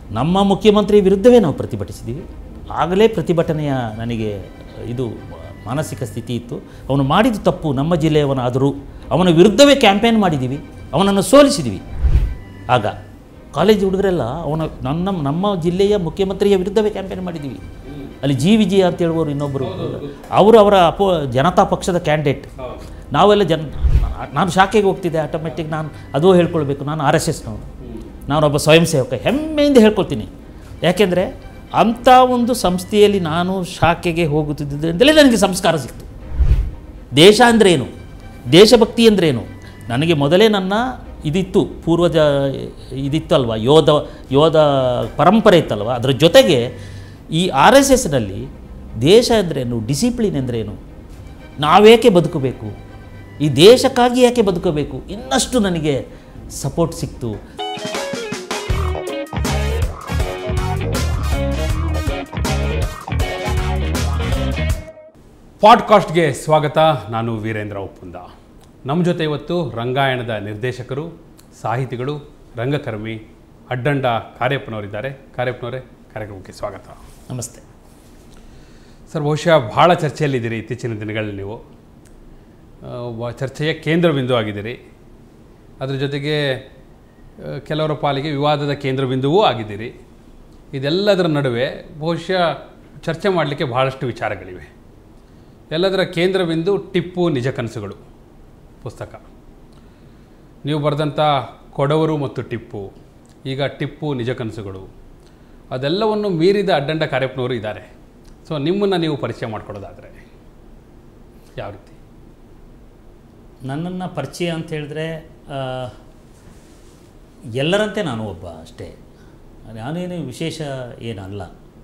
ನಮ್ಮ ಮುಖ್ಯಮಂತ್ರಿ ವಿರುದ್ಧವೇ ನಾವು ಪ್ರತಿಭಟಿಸಿದ್ದೀವಿ ಆಗಲೇ ಪ್ರತಿಭಟನೆಯ ನನಗೆ ಇದು ಮಾನಸಿಕ ಸ್ಥಿತಿ ಇತ್ತು ಅವನು ಮಾಡಿದ ತಪ್ಪು ನಮ್ಮ ಜಿಲ್ಲೆಯವನಾದರೂ ಅವನ ವಿರುದ್ಧವೇ ಕ್ಯಾಂಪೇನ್ ಮಾಡಿದ್ದೀವಿ ಅವನನ್ನು ಸೋಲಿಸಿದ್ದೀವಿ ಆಗ ಕಾಲೇಜ್ ಹುಡುಗರೆಲ್ಲ ಅವನ ನನ್ನ ನಮ್ಮ ಜಿಲ್ಲೆಯ ಮುಖ್ಯಮಂತ್ರಿಯ ವಿರುದ್ಧವೇ ಕ್ಯಾಂಪೇನ್ ಮಾಡಿದ್ದೀವಿ ಅಲ್ಲಿ ಜಿ ವಿಜಯ ಅಂತ ಹೇಳುವವರು ಇನ್ನೊಬ್ಬರು ಅವರು ಅವರ ಅಪೋ ಜನತಾ ಪಕ್ಷದ ಕ್ಯಾಂಡಿಡೇಟ್ ನಾವೆಲ್ಲ ಜನ ನಾನು ಶಾಖೆಗೆ ಹೋಗ್ತಿದ್ದೆ ಆಟೋಮೆಟಿಕ್ ನಾನು ಅದು ಹೇಳ್ಕೊಳ್ಬೇಕು ನಾನು ಆರ್ ಎಸ್ ಎಸ್ನವನು ನಾನೊಬ್ಬ ಸ್ವಯಂ ಸೇವಕ ಹೆಮ್ಮೆಯಿಂದ ಹೇಳ್ಕೊಳ್ತೀನಿ ಯಾಕೆಂದರೆ ಅಂಥ ಒಂದು ಸಂಸ್ಥೆಯಲ್ಲಿ ನಾನು ಶಾಖೆಗೆ ಹೋಗುತ್ತಿದ್ದರಿಂದಲೇ ನನಗೆ ಸಂಸ್ಕಾರ ಸಿಕ್ತು ದೇಶ ಅಂದ್ರೇನು ದೇಶಭಕ್ತಿ ಅಂದ್ರೇನು ನನಗೆ ಮೊದಲೇ ನನ್ನ ಇದಿತ್ತು ಪೂರ್ವಜ ಇದಿತ್ತು ಅಲ್ವಾ ಯೋಧ ಯೋಧ ಪರಂಪರೆ ಇತ್ತಲ್ವ ಅದರ ಜೊತೆಗೆ ಈ ಆರ್ ಎಸ್ ಎಸ್ನಲ್ಲಿ ದೇಶ ಅಂದ್ರೇನು ಡಿಸಿಪ್ಲಿನ್ ಅಂದ್ರೇನು ನಾವೇಕೆ ಬದುಕಬೇಕು ಈ ದೇಶಕ್ಕಾಗಿ ಯಾಕೆ ಬದುಕಬೇಕು ಇನ್ನಷ್ಟು ನನಗೆ ಸಪೋರ್ಟ್ ಸಿಕ್ತು ಪಾಡ್ಕಾಸ್ಟ್ಗೆ ಸ್ವಾಗತ ನಾನು ವೀರೇಂದ್ರ ಒಪ್ಪುಂದ ನಮ್ಮ ಜೊತೆ ಇವತ್ತು ರಂಗಾಯಣದ ನಿರ್ದೇಶಕರು ಸಾಹಿತಿಗಳು ರಂಗಕರ್ಮಿ ಅಡ್ಡಂಡ ಕಾರ್ಯಪ್ಪನವರಿದ್ದಾರೆ ಕಾರ್ಯಪ್ಪನವರೇ ಕಾರ್ಯಕ್ರಮಕ್ಕೆ ಸ್ವಾಗತ ನಮಸ್ತೆ ಸರ್ ಬಹುಶಃ ಭಾಳ ಚರ್ಚೆಯಲ್ಲಿದ್ದೀರಿ ಇತ್ತೀಚಿನ ದಿನಗಳಲ್ಲಿ ನೀವು ಆ, ವ- ಚರ್ಚೆಯ ಕೇಂದ್ರ ಬಿಂದು ಆಗಿದ್ದೀರಿ ಅದ್ರ ಜೊತೆಗೆ ಆ, ಕೆಲವರ ಪಾಲಿಗೆ ವಿವಾದದ ಕೇಂದ್ರ ಬಿಂದುವೂ ಆಗಿದ್ದೀರಿ ಇದೆಲ್ಲದರ ನಡುವೆ ಬಹುಶಃ ಚರ್ಚೆ ಮಾಡಲಿಕ್ಕೆ ಬಹಳಷ್ಟು ವಿಚಾರಗಳಿವೆ ಎಲ್ಲದರ ಕೇಂದ್ರ ಬಿಂದು ಟಿಪ್ಪು ನಿಜ ಕನಸುಗಳು ಪುಸ್ತಕ ನೀವು ಬರೆದಂಥ ಕೊಡವರು ಮತ್ತು ಟಿಪ್ಪು ಈಗ ಟಿಪ್ಪು ನಿಜ ಕನಸುಗಳು ಅದೆಲ್ಲವನ್ನು ಮೀರಿದ ಅಡ್ಡಂಡ ಕಾರ್ಯಪ್ಪನವರು ಇದ್ದಾರೆ ಸೊ ನಿಮ್ಮನ್ನು ನೀವು ಪರಿಚಯ ಮಾಡ್ಕೊಡೋದಾದರೆ ಯಾವ ರೀತಿ ನನ್ನನ್ನು ಪರಿಚಯ ಅಂತ ಹೇಳಿದ್ರೆ ಆ, ಎಲ್ಲರಂತೆ ನಾನು ಒಬ್ಬ ಅಷ್ಟೇ ನಾನೇನು ವಿಶೇಷ ಏನಲ್ಲ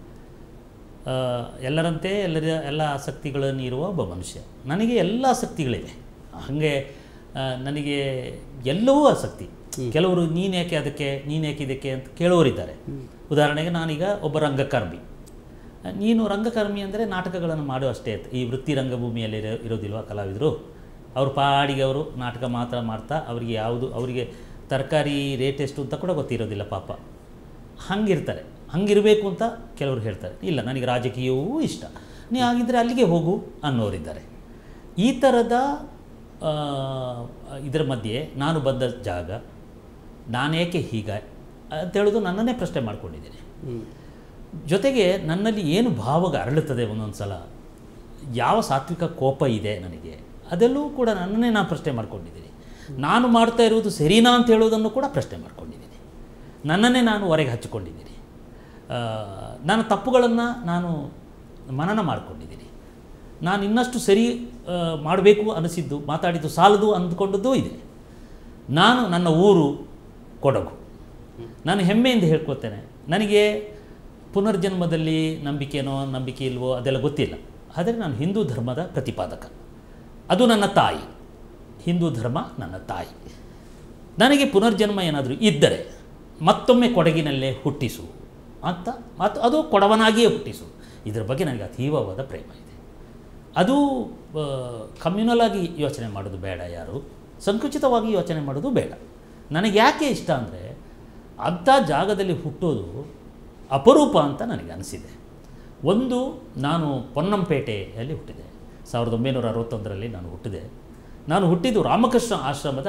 ಆ, ಎಲ್ಲರಂತೆ ಎಲ್ಲರ ಎಲ್ಲ ಆಸಕ್ತಿಗಳನ್ನು ಇರುವ ಒಬ್ಬ ಮನುಷ್ಯ ನನಗೆ ಎಲ್ಲ ಆಸಕ್ತಿಗಳಿವೆ ಹಾಗೆ ಆ, ನನಗೆ ಎಲ್ಲವೂ ಆಸಕ್ತಿ ಕೆಲವರು ನೀನು ಯಾಕೆ ಅದಕ್ಕೆ ನೀನು ಯಾಕೆ ಇದಕ್ಕೆ ಅಂತ ಕೇಳೋರಿದ್ದಾರೆ ಉದಾಹರಣೆಗೆ ನಾನೀಗ ಒಬ್ಬ ರಂಗಕರ್ಮಿ ನೀನು ರಂಗಕರ್ಮಿ ಅಂದರೆ ನಾಟಕಗಳನ್ನು ಮಾಡೋ ಅಷ್ಟೇ ಈ ವೃತ್ತಿ ರಂಗಭೂಮಿಯಲ್ಲಿ ಇರೋ ಇರೋದಿಲ್ವಾ ಕಲಾವಿದರು ಅವ್ರ ಪಾಡಿಗೆ ಅವರು ನಾಟಕ ಮಾತ್ರ ಮಾಡ್ತಾ ಅವರಿಗೆ ಯಾವುದು ಅವರಿಗೆ ತರಕಾರಿ ರೇಟ್ ಎಷ್ಟು ಅಂತ ಕೂಡ ಗೊತ್ತಿರೋದಿಲ್ಲ ಪಾಪ ಹಂಗಿರ್ತಾರೆ ಹಂಗಿರಬೇಕು ಅಂತ ಕೆಲವರು ಹೇಳ್ತಾರೆ ಇಲ್ಲ ನನಗೆ ರಾಜಕೀಯವೂ ಇಷ್ಟ ನೀ ಆಗಿದ್ದರೆ ಅಲ್ಲಿಗೆ ಹೋಗು ಅನ್ನೋರಿದ್ದಾರೆ ಈ ಥರದ ಆ, ಇದರ ಮಧ್ಯೆ ನಾನು ಬಂದ ಜಾಗ ನಾನೇಕೆ ಹೀಗೆ ಅಂತೇಳೋದು ನನ್ನನ್ನೇ ಪ್ರಶ್ನೆ ಮಾಡ್ಕೊಂಡಿದ್ದೀನಿ ಜೊತೆಗೆ ನನ್ನಲ್ಲಿ ಏನು ಭಾವಗ ಅರಳುತ್ತದೆ ಒಂದೊಂದು ಸಲ ಯಾವ ಸಾತ್ವಿಕ ಕೋಪ ಇದೆ ನನಗೆ ಅದೆಲ್ಲವೂ ಕೂಡ ನನ್ನನ್ನೇ ನಾನು ಪ್ರಶ್ನೆ ಮಾಡ್ಕೊಂಡಿದ್ದೀನಿ ನಾನು ಮಾಡ್ತಾ ಇರುವುದು ಸರಿನಾ ಅಂತ ಹೇಳೋದನ್ನು ಕೂಡ ಪ್ರಶ್ನೆ ಮಾಡ್ಕೊಂಡಿದ್ದೀನಿ ನನ್ನನ್ನೇ ನಾನು ಹೊರಗೆ ಹಚ್ಚಿಕೊಂಡಿದ್ದೀನಿ ಆ, ನನ್ನ ತಪ್ಪುಗಳನ್ನು ನಾನು ಮನನ ಮಾಡಿಕೊಂಡಿದ್ದೀನಿ ನಾನು ಇನ್ನಷ್ಟು ಸರಿ ಮಾಡಬೇಕು ಅನಿಸಿದ್ದು ಮಾತಾಡಿದ್ದು ಸಾಲದು ಅಂದ್ಕೊಂಡದ್ದೂ ಇದೆ ನಾನು ನನ್ನ ಊರು ಕೊಡಗು ನಾನು ಹೆಮ್ಮೆಯಿಂದ ಹೇಳ್ಕೊತೇನೆ ನನಗೆ ಪುನರ್ಜನ್ಮದಲ್ಲಿ ನಂಬಿಕೆನೋ ನಂಬಿಕೆ ಇಲ್ವೋ ಅದೆಲ್ಲ ಗೊತ್ತಿಲ್ಲ ಆದರೆ ನಾನು ಹಿಂದೂ ಧರ್ಮದ ಪ್ರತಿಪಾದಕ ಅದು ನನ್ನ ತಾಯಿ ಹಿಂದೂ ಧರ್ಮ ನನ್ನ ತಾಯಿ ನನಗೆ ಪುನರ್ಜನ್ಮ ಏನಾದರೂ ಇದ್ದರೆ ಮತ್ತೊಮ್ಮೆ ಕೊಡಗಿನಲ್ಲೇ ಹುಟ್ಟಿಸು ಅಂತ ಮತ್ತು ಅದು ಕೊಡವನಾಗಿಯೇ ಹುಟ್ಟಿಸು ಇದರ ಬಗ್ಗೆ ನನಗೆ ಅತೀವವಾದ ಪ್ರೇಮ ಇದೆ ಅದು ಕಮ್ಯುನಲ್ ಆಗಿ ಯೋಚನೆ ಮಾಡೋದು ಬೇಡ ಯಾರು ಸಂಕುಚಿತವಾಗಿ ಯೋಚನೆ ಮಾಡೋದು ಬೇಡ ನನಗೆ ಯಾಕೆ ಇಷ್ಟ ಅಂದರೆ ಅಂಥ ಜಾಗದಲ್ಲಿ ಹುಟ್ಟೋದು ಅಪರೂಪ ಅಂತ ನನಗೆ ಅನಿಸಿದೆ ಒಂದು ನಾನು ಪೊನ್ನಂಪೇಟೆಯಲ್ಲಿ ಹುಟ್ಟಿದೆ ಸಾವಿರದ ಒಂಬೈನೂರ ಅರವತ್ತೊಂದರಲ್ಲಿ ನಾನು ಹುಟ್ಟಿದೆ ನಾನು ಹುಟ್ಟಿದ್ದು ರಾಮಕೃಷ್ಣ ಆಶ್ರಮದ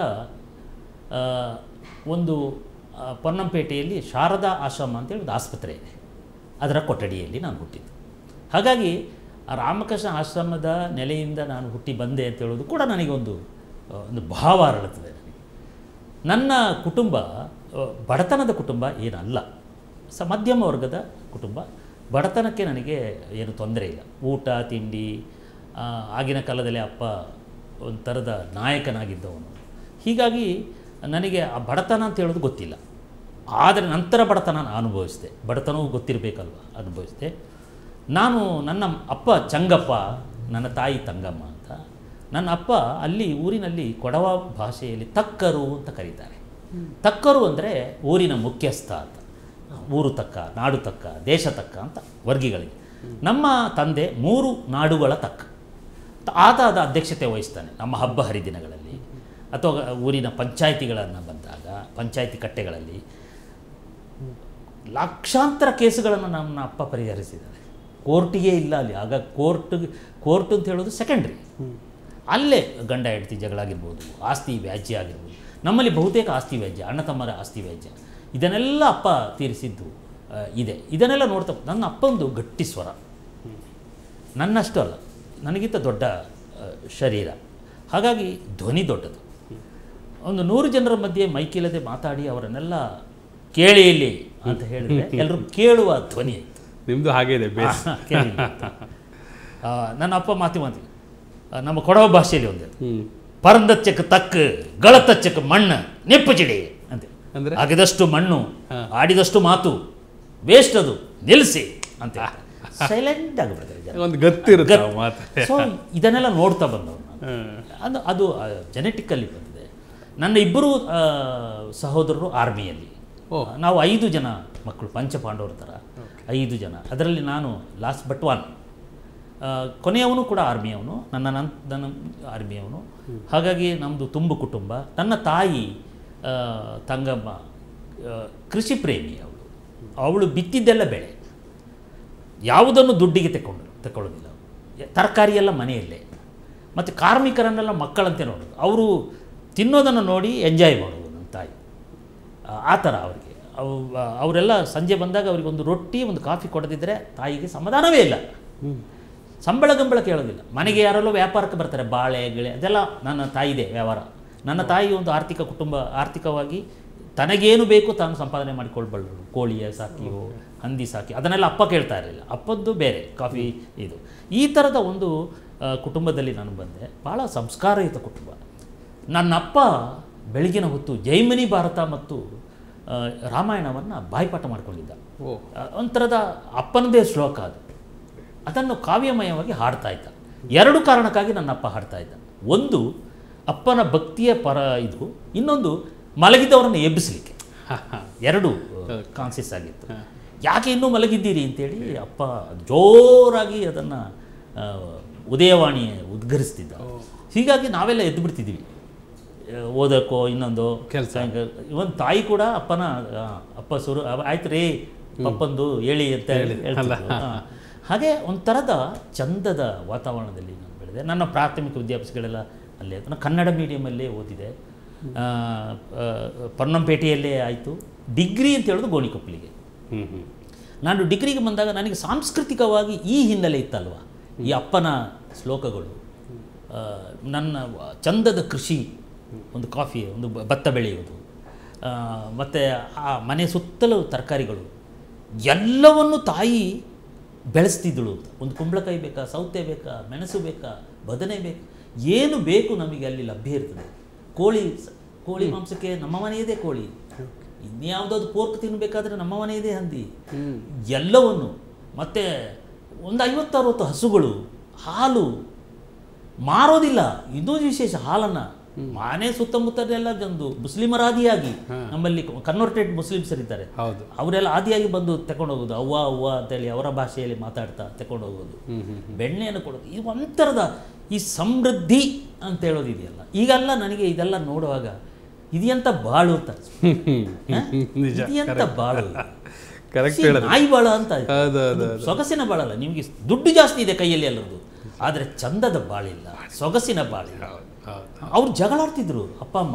ಆ, ಒಂದು ಆ, ಪೊನ್ನಂಪೇಟೆಯಲ್ಲಿ ಶಾರದಾ ಆಶ್ರಮ ಅಂತೇಳಿ ಒಂದು ಆಸ್ಪತ್ರೆ ಇದೆ ಅದರ ಕೊಠಡಿಯಲ್ಲಿ ನಾನು ಹುಟ್ಟಿದ್ದು ಹಾಗಾಗಿ ಆ ರಾಮಕೃಷ್ಣ ಆಶ್ರಮದ ನೆಲೆಯಿಂದ ನಾನು ಹುಟ್ಟಿ ಬಂದೆ ಅಂತ ಹೇಳೋದು ಕೂಡ ನನಗೆ ಒಂದು ಆ, ಒಂದು ಭಾವ ಅರಳುತ್ತದೆ ನನಗೆ ನನ್ನ ಕುಟುಂಬ ಆ, ಬಡತನದ ಕುಟುಂಬ ಏನಲ್ಲ ಸ ಮಧ್ಯಮ ವರ್ಗದ ಕುಟುಂಬ ಬಡತನಕ್ಕೆ ನನಗೆ ಏನು ತೊಂದರೆ ಇಲ್ಲ ಊಟ ತಿಂಡಿ ಆ, ಆಗಿನ ಕಾಲದಲ್ಲಿ ಅಪ್ಪ ಒಂದು ಥರದ ನಾಯಕನಾಗಿದ್ದವನು ಹೀಗಾಗಿ ನನಗೆ ಆ ಬಡತನ ಅಂತ ಹೇಳೋದು ಗೊತ್ತಿಲ್ಲ ಆದರೆ ನಂತರ ಬಡತನ ನಾನು ಅನುಭವಿಸಿದೆ ಬಡತನವೂ ಗೊತ್ತಿರಬೇಕಲ್ವ ಅನುಭವಿಸಿದೆ ನಾನು ನನ್ನ ಅಪ್ಪ ಚಂಗಪ್ಪ ನನ್ನ ತಾಯಿ ತಂಗಮ್ಮ ಅಂತ ನನ್ನ ಅಪ್ಪ ಅಲ್ಲಿ ಊರಿನಲ್ಲಿ ಕೊಡವ ಭಾಷೆಯಲ್ಲಿ ತಕ್ಕರು ಅಂತ ಕರೀತಾರೆ ತಕ್ಕರು ಅಂದರೆ ಊರಿನ ಮುಖ್ಯಸ್ಥ ಅಂತ ಊರು ತಕ್ಕ ನಾಡು ತಕ್ಕ ದೇಶ ತಕ್ಕ ಅಂತ ವರ್ಗಿಗಳಿಗೆ ನಮ್ಮ ತಂದೆ ಮೂರು ನಾಡುಗಳ ತಕ್ಕ ತ- ಆತ ಅದ ಅಧ್ಯಕ್ಷತೆ ವಹಿಸ್ತಾನೆ ನಮ್ಮ ಹಬ್ಬ ಹರಿದಿನಗಳಲ್ಲಿ ಅಥವಾ ಊರಿನ ಪಂಚಾಯಿತಿಗಳನ್ನು ಬಂದಾಗ ಪಂಚಾಯಿತಿ ಕಟ್ಟೆಗಳಲ್ಲಿ ಲಕ್ಷಾಂತರ ಕೇಸುಗಳನ್ನು ನನ್ನ ಅಪ್ಪ ಪರಿಹರಿಸಿದ್ದಾರೆ ಕೋರ್ಟಿಗೆ ಇಲ್ಲ ಅಲ್ಲಿ ಆಗ ಕೋರ್ಟ್ ಕೋರ್ಟ್ ಅಂತ ಹೇಳೋದು ಸೆಕೆಂಡ್ರಿ ಅಲ್ಲೇ ಗಂಡ ಹೆಂಡತಿ ಜಗಳ ಆಗಿರ್ಬೋದು ಆಸ್ತಿ ವ್ಯಾಜ್ಯ ಆಗಿರ್ಬೋದು ನಮ್ಮಲ್ಲಿ ಬಹುತೇಕ ಆಸ್ತಿ ವ್ಯಾಜ್ಯ ಅಣ್ಣ ತಮ್ಮರ ಆಸ್ತಿ ವ್ಯಾಜ್ಯ ಇದನ್ನೆಲ್ಲ ಅಪ್ಪ ತೀರಿಸಿದ್ದು ಆ, ಇದೆ ಇದನ್ನೆಲ್ಲ ನೋಡ್ತಾ ನನ್ನ ಅಪ್ಪಂದು ಗಟ್ಟಿ ಸ್ವರ ನನ್ನಷ್ಟು ಅಲ್ಲ ನನಗಿಂತ ದೊಡ್ಡ ಆ, ಶರೀರ ಹಾಗಾಗಿ ಧ್ವನಿ ದೊಡ್ಡದು ಒಂದು ನೂರು ಜನರ ಮಧ್ಯೆ ಮೈಕಿಲ್ಲದೆ ಮಾತಾಡಿ ಅವರನ್ನೆಲ್ಲ ಕೇಳಿ ಇಲ್ಲಿ ಅಂತ ಹೇಳಿದ್ರೆ ಎಲ್ಲರೂ ಕೇಳುವ ಧ್ವನಿ ಆಯಿತು ನಿಮ್ಮದು ಹಾಗೆ ಇದೆ ಬೇಸ್ ಕೇಳಿ ಅಂತ. ಆ, ನನ್ನ ಅಪ್ಪ ಮಾತಿ ಮಾತಿ ಆ, ನಮ್ಮ ಕೊಡವ ಭಾಷೆಯಲ್ಲಿ ಒಂದು ಹ್ಞೂ ಪರಂದಚ್ಚಕ್ಕೆ ತಕ್ಕ ಗಳತಚ್ಚಕ್ಕೆ ಮಣ್ಣು ನೆಪ್ಪುಚಿಡಿ ಅಂತ ಅಂದ್ರೆ? ಆಗಿದಷ್ಟು ಮಣ್ಣು ಹಾ. ಆಡಿದಷ್ಟು ಮಾತು ವೇಸ್ಟ್ ಅದು ನಿಲ್ಲಿಸಿ ಅಂತ ಸೈಲೆಂಟ್ ಆಗಿಬಿಡ್ತಾರೆ ಜನ. ಒಂದು ಗತ್ತಿರುತ್ತೆ ಆ ಗತ್- ಮಾತು ಸೊ ಇದನ್ನೆಲ್ಲ ನೋಡ್ತಾ ಬಂದವರು ನಾನು ಹ್ಮ್. ಅದು ಅದು ಜೆನೆಟಿಕಲ್ಲಿ ಬಂದಿದೆ ನನ್ನ ಇಬ್ಬರು ಆ, ಸಹೋದರರು ಆರ್ಮಿಯಲ್ಲಿ ಓ. ನಾವು ಐದು ಜನ ಮಕ್ಕಳು ಪಂಚಪಾಂಡವರ ಥರ ಐದು ಜನ ಅದರಲ್ಲಿ ನಾನು ಲಾಸ್ಟ್ ಬಟ್ ಒನ್ ಕೊನೆಯವನು ಕೂಡ ಆರ್ಮಿಯವನು ನನ್ನ ನನ್ ನನ್ನ ಆರ್ಮಿಯವನು ಹಾಗಾಗಿ ನಮ್ಮದು ತುಂಬು ಕುಟುಂಬ ನನ್ನ ತಾಯಿ ಆ, ತಂಗಮ್ಮ ಆ, ಕೃಷಿ ಪ್ರೇಮಿ ಅವಳು ಅವಳು ಬಿತ್ತಿದ್ದೆಲ್ಲ ಬೆಳೆ ಯಾವುದನ್ನು ದುಡ್ಡಿಗೆ ತಗೊಂಡು ತಗೊಳ್ಳೋದಿಲ್ಲ ಯ- ತರಕಾರಿ ಎಲ್ಲ ಮನೆಯಲ್ಲೇ ಮತ್ತು ಕಾರ್ಮಿಕರನ್ನೆಲ್ಲ ಮಕ್ಕಳಂತೆ ನೋಡೋದು ಅವರು ತಿನ್ನೋದನ್ನು ನೋಡಿ ಎಂಜಾಯ್ ಮಾಡೋದು ನನ್ನ ತಾಯಿ ಆ- ಆ ಥರ ಅವರಿಗೆ ಅವು ಅವರೆಲ್ಲ ಸಂಜೆ ಬಂದಾಗ ಅವರಿಗೆ ಒಂದು ರೊಟ್ಟಿ ಒಂದು ಕಾಫಿ ಕೊಡದಿದ್ದರೆ ತಾಯಿಗೆ ಸಮಾಧಾನವೇ ಇಲ್ಲ ಸಂಬಳ ಗಂಬಳ ಕೇಳೋದಿಲ್ಲ ಮನೆಗೆ ಯಾರೆಲ್ಲೋ ವ್ಯಾಪಾರಕ್ಕೆ ಬರ್ತಾರೆ ಬಾಳೆ ಗಿಳೆ ಅದೆಲ್ಲ ನನ್ನ ತಾಯಿದೆ ವ್ಯವಹಾರ ನನ್ನ ತಾಯಿ ಒಂದು ಆರ್ಥಿಕ ಕುಟುಂಬ ಆರ್ಥಿಕವಾಗಿ ತನಗೇನು ಬೇಕು ತಾನು ಸಂಪಾದನೆ ಮಾಡಿಕೊಳ್ಬಲ್ಲರು ಕೋಳಿಯ ಸಾಕಿಯೋ ಹಂದಿ ಸಾಕಿ ಅದನ್ನೆಲ್ಲ ಅಪ್ಪ ಕೇಳ್ತಾ ಇರಲಿಲ್ಲ ಅಪ್ಪದ್ದು ಬೇರೆ ಕಾಫಿ ಇದು ಈ ಥರದ ಒಂದು ಆ, ಕುಟುಂಬದಲ್ಲಿ ನಾನು ಬಂದೆ ಭಾಳ ಸಂಸ್ಕಾರಯುತ ಕುಟುಂಬ ನನ್ನ ಅಪ್ಪ ಬೆಳಗಿನ ಹೊತ್ತು ಜೈಮಿನಿ ಭಾರತ ಮತ್ತು ಆ, ರಾಮಾಯಣವನ್ನು ಬಾಯ್ಪಾಠ ಮಾಡ್ಕೊಂಡಿದ್ದ ಓ ಆ, ಒಂಥರದ ಅಪ್ಪನದೇ ಶ್ಲೋಕ ಅದು ಅದನ್ನು ಕಾವ್ಯಮಯವಾಗಿ ಹಾಡ್ತಾ ಇದ್ದ ಎರಡು ಕಾರಣಕ್ಕಾಗಿ ನನ್ನ ಅಪ್ಪ ಹಾಡ್ತಾ ಇದ್ದ ಒಂದು ಅಪ್ಪನ ಭಕ್ತಿಯ ಪರ ಇದು ಇನ್ನೊಂದು ಮಲಗಿದ್ದವರನ್ನು ಎಬ್ಬಿಸಲಿಕ್ಕೆ ಎರಡು ಕಾನ್ಸಿಯಸ್ ಆಗಿತ್ತು ಯಾಕೆ ಇನ್ನೂ ಮಲಗಿದ್ದೀರಿ ಅಂತೇಳಿ ಅಪ್ಪ ಜೋರಾಗಿ ಅದನ್ನು ಉದಯವಾಣಿ ಉದ್ಗರಿಸ್ತಿದ್ದ ಹೀಗಾಗಿ ನಾವೆಲ್ಲ ಎದ್ದು ಬಿಡ್ತಿದ್ದೀವಿ ಆ, ಓದಕ್ಕೋ ಇನ್ನೊಂದು ಕೆಲ್ಸ. ಇವನ್ ತಾಯಿ ಕೂಡ ಅಪ್ಪನ ಆ, ಅಪ್ಪ ಸುರು ಅವ- ಆಯ್ತು ರೀ ಪಪ್ಪಂದು ಹೇಳಿ ಅಂತ ಹೇಳಿ ಹೇಳ್ತಿದ್ರು. ಹಾ. ಹಾಗೆ ಒಂಥರದ ಚಂದದ ವಾತಾವರಣದಲ್ಲಿ ನಾನು ಬೆಳೆದೆ ನನ್ನ ಪ್ರಾಥಮಿಕ ವಿದ್ಯಾಭ್ಯಾಸಗಳೆಲ್ಲ ಅಲ್ಲೇ ಆಯ್ತು. ನಾನು ಕನ್ನಡ ಮೀಡಿಯಮಲ್ಲೇ ಓದಿದೆ ಆ, ಆ, ಪೊನ್ನಂಪೇಟೆಯಲ್ಲೇ ಆಯಿತು ಡಿಗ್ರಿ ಅಂತ ಹೇಳೋದು ಗೋಣಿಕೊಪ್ಪಲಿಗೆ ಹ್ಞೂ ಹ್ಞೂ ನಾನು ಡಿಗ್ರಿಗೆ ಬಂದಾಗ ನನಗೆ ಸಾಂಸ್ಕೃತಿಕವಾಗಿ ಈ ಹಿನ್ನೆಲೆ ಇತ್ತಲ್ವ ಈ ಅಪ್ಪನ ಶ್ಲೋಕಗಳು ಆ, ನನ್ನ ವ- ಚಂದದ ಕೃಷಿ ಒಂದು ಕಾಫಿ ಒಂದು ಬ- ಭತ್ತ ಬೆಳೆಯುವುದು ಮತ್ತು ಆ ಮನೆ ಸುತ್ತಲೂ ತರಕಾರಿಗಳು ಎಲ್ಲವನ್ನು ತಾಯಿ ಬೆಳೆಸ್ತಿದ್ದಳು ಅಂತ ಒಂದು ಕುಂಬಳಕಾಯಿ ಬೇಕಾ ಸೌತೆ ಬೇಕಾ ಮೆಣಸು ಬೇಕಾ ಬದನೆ ಬೇಕಾ ಏನು ಬೇಕು ನಮಗೆ ಅಲ್ಲಿ ಲಭ್ಯ ಇರ್ತದೆ ಕೋಳಿ ಸ- ಕೋಳಿ ಮಾಂಸಕ್ಕೆ ನಮ್ಮ ಮನೆಯದೇ ಕೋಳಿ ಇನ್ಯಾವುದಾದ್ರು ಪೋರ್ಕ್ ತಿನ್ನಬೇಕಾದ್ರೆ ನಮ್ಮ ಮನೆಯದೇ ಹಂದಿ ಎಲ್ಲವನ್ನು ಮತ್ತು ಒಂದು ಐವತ್ತು ಅರವತ್ತು ಹಸುಗಳು ಹಾಲು ಮಾರೋದಿಲ್ಲ ಇದು ವಿಶೇಷ ಹಾಲನ್ನು ಮನೆ ಸುತ್ತಮುತ್ತಲೆಲ್ಲ ಒಂದು ಮುಸ್ಲಿಮರಾದಿಯಾಗಿ ನಮ್ಮಲ್ಲಿ ಕನ್ವರ್ಟೆಡ್ ಮುಸ್ಲಿಮ್ಸ್ ಇದ್ದಾರೆ ಹೌದು ಅವರೆಲ್ಲ ಆದಿಯಾಗಿ ಬಂದು ತಗೊಂಡು ಹೋಗೋದು ಅವ್ವ ಅವ್ವ ಅಂತೇಳಿ ಅವರ ಭಾಷೆಯಲ್ಲಿ ಮಾತಾಡ್ತಾ ತಗೊಂಡು ಹೋಗೋದು ಹ್ಞೂ ಹ್ಞೂ ಬೆಣ್ಣೆಯನ್ನು ಕೊಡೋದು ಇದು ಒಂಥರದ ಈ ಸಮೃದ್ಧಿ ಅಂತ ಹೇಳೋದು ಇದೆಯಲ್ಲ ಈಗೆಲ್ಲ ನನಗೆ ಇದೆಲ್ಲ ನೋಡುವಾಗ ಇದೆಂತ ಬಾಳು ಅಂತ ಅನ್ಸುತ್ತೆ. ಹ? ನಿಜ ಇದೆಂತ ಬಾಳು ಕರೆಕ್ಟ್ See, ಹೇಳಿದ್ರೆ ನಾಯಿ ಬಾಳ ಅಂತ ಹೌದು, ಇದು ಸೊಗಸಿನ ಬಾಳಲ್ಲ ನಿಮಗೆ ದುಡ್ಡು ಜಾಸ್ತಿ ಇದೆ ಕೈಯಲ್ಲಿ ಎಲ್ಲರದು ಆದರೆ ಚಂದದ ಬಾಳಿಲ್ಲ ಸೊಗಸಿನ ಬಾಳಿಲ್ಲ ಹೌದು ಅವ್ರು ಜಗಳ ಆಡ್ತಿದ್ರು ಅಪ್ಪ ಅಮ್ಮ